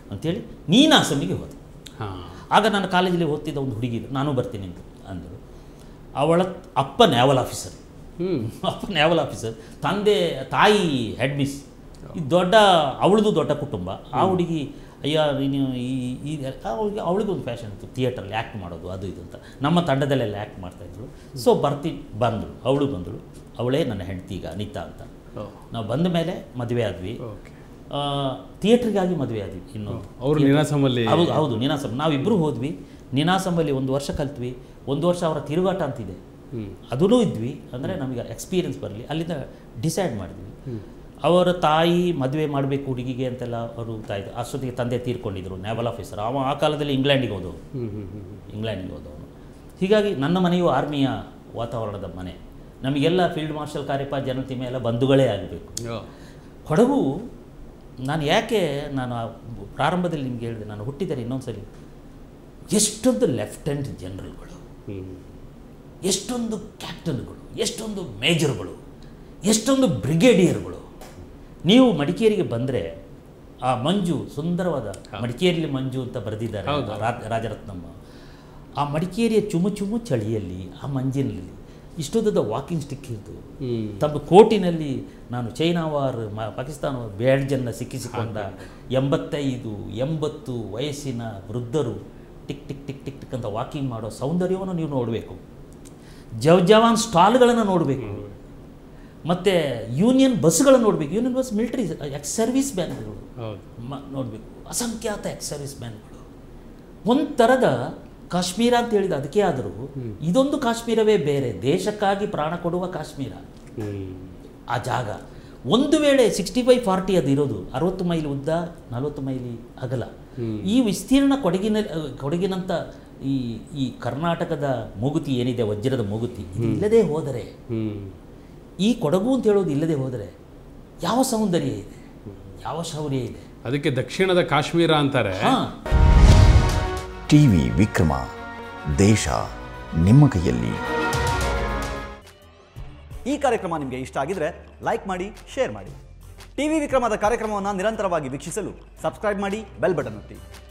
ಅಂತೇಳಿ ನೀನಾಸಮಿಗೆ ಹೋದೆ ಹಾಂ ಆಗ ನಾನು ಕಾಲೇಜಲ್ಲಿ ಓದ್ತಿದ್ದ ಒಂದು ಹುಡುಗಿ ಇದ್ಲು, ನಾನು ಬರ್ತೀನಿ ಅಂತ ಅಂದರು ಅವಳ ಅಪ್ಪ ನ್ಯಾವಲ್ ಆಫೀಸರ್ ಹ್ಞೂ ಅಪ್ಪ ನ್ಯಾವಲ್ ಆಫೀಸರ್ ತಂದೆ ತಾಯಿ ಹೆಡ್ ಮಿಸ್ ಇದು ದೊಡ್ಡ ಅವಳದು ದೊಡ್ಡ ಕುಟುಂಬ ಆ ಹುಡುಗಿ ಅಯ್ಯ ನೀನು ಈ ಈ ಅವಳಿಗೆ ಅವಳಿಗೆ ಒಂದು ಫ್ಯಾಷನ್ ಇತ್ತು ಥಿಯೇಟ್ರಲ್ಲಿ ಆ್ಯಕ್ಟ್ ಮಾಡೋದು ಅದು ಇದು ಅಂತ ನಮ್ಮ ತಂಡದಲ್ಲೆಲ್ಲ ಆ್ಯಕ್ಟ್ ಮಾಡ್ತಾಯಿದ್ರು ಸೊ ಬರ್ತಿ ಬಂದಳು ಅವಳು ಬಂದಳು ಅವಳೇ ನನ್ನ ಹೆಂಡತಿ ಈಗ ಅನಿತಾ ಅಂತ ನಾವು ಬಂದ ಮೇಲೆ ಮದುವೆ ಆದ್ವಿ ಓಕೆ ಥಿಯೇಟ್ರಿಗಾಗಿ ಮದುವೆ ಆದ್ವಿ ಇನ್ನೊಂದು ಅವರು ನಿನಾಸಮಲ್ಲಿ ಹೌದು ಹೌದು ನಿನಾಸಂ ನಾವಿಬ್ಬರು ಹೋದ್ವಿ ನಿನಾಸಂಬಲ್ಲಿ ಒಂದು ವರ್ಷ ಕಲ್ತ್ವಿ ಒಂದು ವರ್ಷ ಅವರ ತಿರುಗಾಟ ಅಂತಿದೆ ಹ್ಞೂ ಅದೂ ಇದ್ವಿ ಅಂದರೆ ನಮಗೆ ಎಕ್ಸ್ಪೀರಿಯನ್ಸ್ ಬರಲಿ ಅಲ್ಲಿಂದ ಡಿಸೈಡ್ ಮಾಡಿದ್ವಿ ಅವರ ತಾಯಿ ಮದುವೆ ಮಾಡಬೇಕು ಹುಡುಗಿಗೆ ಅಂತೆಲ್ಲ ಅವರು ತಾಯಿದ್ರು ಅಷ್ಟೊತ್ತಿಗೆ ತಂದೆ ತೀರ್ಕೊಂಡಿದ್ರು ನ್ಯಾವಲ್ ಆಫೀಸರ್ ಅವ ಆ ಕಾಲದಲ್ಲಿ ಇಂಗ್ಲೆಂಡಿಗೆ ಹೋದವನು ಹ್ಞೂ ಹ್ಞೂ ಹ್ಞೂ ಇಂಗ್ಲೆಂಡಿಗೆ ಹೋದವನು ಹೀಗಾಗಿ ನನ್ನ ಮನೆಯು ಆರ್ಮಿಯ ವಾತಾವರಣದ ಮನೆ ನಮಗೆಲ್ಲ ಫೀಲ್ಡ್ ಮಾರ್ಷಲ್ ಕಾರ್ಯಪ್ಪ ಜನತಿಮೆ ಎಲ್ಲ ಬಂಧುಗಳೇ ಆಗಬೇಕು ಹ್ಞೂ ಕೊಡಗು ನಾನು ಯಾಕೆ ನಾನು ಆ ಪ್ರಾರಂಭದಲ್ಲಿ ನಿಮ್ಗೆ ಹೇಳಿದೆ ನಾನು ಹುಟ್ಟಿದರೆ ಇನ್ನೊಂದು ಸರಿ ಎಷ್ಟೊಂದು ಲೆಫ್ಟೆನೆಂಟ್ ಜನರಲ್ಗಳು ಹ್ಞೂ ಎಷ್ಟೊಂದು ಕ್ಯಾಪ್ಟನ್ಗಳು ಎಷ್ಟೊಂದು ಮೇಜರ್ಗಳು ಎಷ್ಟೊಂದು ಬ್ರಿಗೇಡಿಯರ್ಗಳು ನೀವು ಮಡಿಕೇರಿಗೆ ಬಂದರೆ ಆ ಮಂಜು ಸುಂದರವಾದ ಮಡಿಕೇರಿಯಲ್ಲಿ ಮಂಜು ಅಂತ ಬರೆದಿದ್ದಾರೆ ಹೌದು. ರಾ- ರಾಜರತ್ನಮ್ಮ ಆ ಮಡಿಕೇರಿಯ ಚುಮು ಚುಮು ಚಳಿಯಲ್ಲಿ ಆ ಮಂಜಿನಲ್ಲಿ ಇಷ್ಟೊಂದದ ವಾಕಿಂಗ್ ಸ್ಟಿಕ್ ಇದ್ದು ಹ್ಞೂ ತಮ್ಮ ಕೋಟಿನಲ್ಲಿ ನಾನು ಚೈನಾ ವಾರ್ ಮ ಪಾಕಿಸ್ತಾನ ಬ್ಯಾಡ್ಜನ್ನು ಸಿಕ್ಕಿಸಿಕೊಂಡ ಎಂಬತ್ತೈದು ಎಂಬತ್ತು ವಯಸ್ಸಿನ ವೃದ್ಧರು tick tick tick tick tick ಅಂತ ವಾಕಿಂಗ್ ಮಾಡೋ ಸೌಂದರ್ಯವನ್ನು ನೀವು ನೋಡಬೇಕು ಜವ್ ಜವಾನ್ ಸ್ಟಾಲ್ಗಳನ್ನು ನೋಡಬೇಕು ಮತ್ತು ಯೂನಿಯನ್ ಬಸ್ಗಳನ್ನು ನೋಡಬೇಕು union bus military ex service ಬ್ಯಾನ್ಗಳು ಹೌದು ಮ ನೋಡಬೇಕು ಅಸಂಖ್ಯಾತ ಎಕ್ಸ್ ಸರ್ವಿಸ್ ಮ್ಯಾನ್ಗಳು ಒಂಥರದ ಕಾಶ್ಮೀರ ಅಂತ ಹೇಳಿದ ಅದಕ್ಕೆ ಆದರೂ ಇದೊಂದು ಕಾಶ್ಮೀರವೇ ಬೇರೆ ದೇಶಕ್ಕಾಗಿ ಪ್ರಾಣ ಕೊಡುವ ಕಾಶ್ಮೀರ ಹ್ಞೂ ಆ ಜಾಗ ಒಂದು ವೇಳೆ ಸಿಕ್ಸ್ಟಿ ಫೈವ್ ಫಾರ್ಟಿ ಅದು ಇರೋದು ಅರವತ್ತು ಮೈಲಿ ಉದ್ದ ನಲವತ್ತು ಮೈಲಿ ಅಗಲ ಈ ವಿಸ್ತೀರ್ಣ ಕೊಡಗಿನ ಕೊಡಗಿನಂಥ ಈ ಈ ಕರ್ನಾಟಕದ ಮೂಗುತಿ ಏನಿದೆ ವಜ್ರದ ಮೂಗುತಿ ಇದು ಇಲ್ಲದೆ ಹೋದರೆ ಹ್ಞೂ ಈ ಕೊಡಗು ಅಂತ ಹೇಳೋದು ಇಲ್ಲದೆ ಹೋದರೆ ಯಾವ ಸೌಂದರ್ಯ ಇದೆ ಯಾವ ಶೌರ್ಯ ಇದೆ ಅದಕ್ಕೆ ದಕ್ಷಿಣದ ಕಾಶ್ಮೀರ ಅಂತಾರೆ ಹಾಂ ಟಿವಿ ವಿಕ್ರಮ ದೇಶ ನಿಮ್ಮ ಕೈಯಲ್ಲಿ ಈ ಕಾರ್ಯಕ್ರಮ ನಿಮಗೆ ಇಷ್ಟ ಆಗಿದ್ರೆ ಲೈಕ್ ಮಾಡಿ ಶೇರ್ ಮಾಡಿ ಟಿವಿ ವಿಕ್ರಮದ ಕಾರ್ಯಕ್ರಮವನ್ನು ನಿರಂತರವಾಗಿ ವೀಕ್ಷಿಸಲು ಸಬ್ಸ್ಕ್ರೈಬ್ ಮಾಡಿ ಬೆಲ್ ಬಟನ್ ಒತ್ತಿ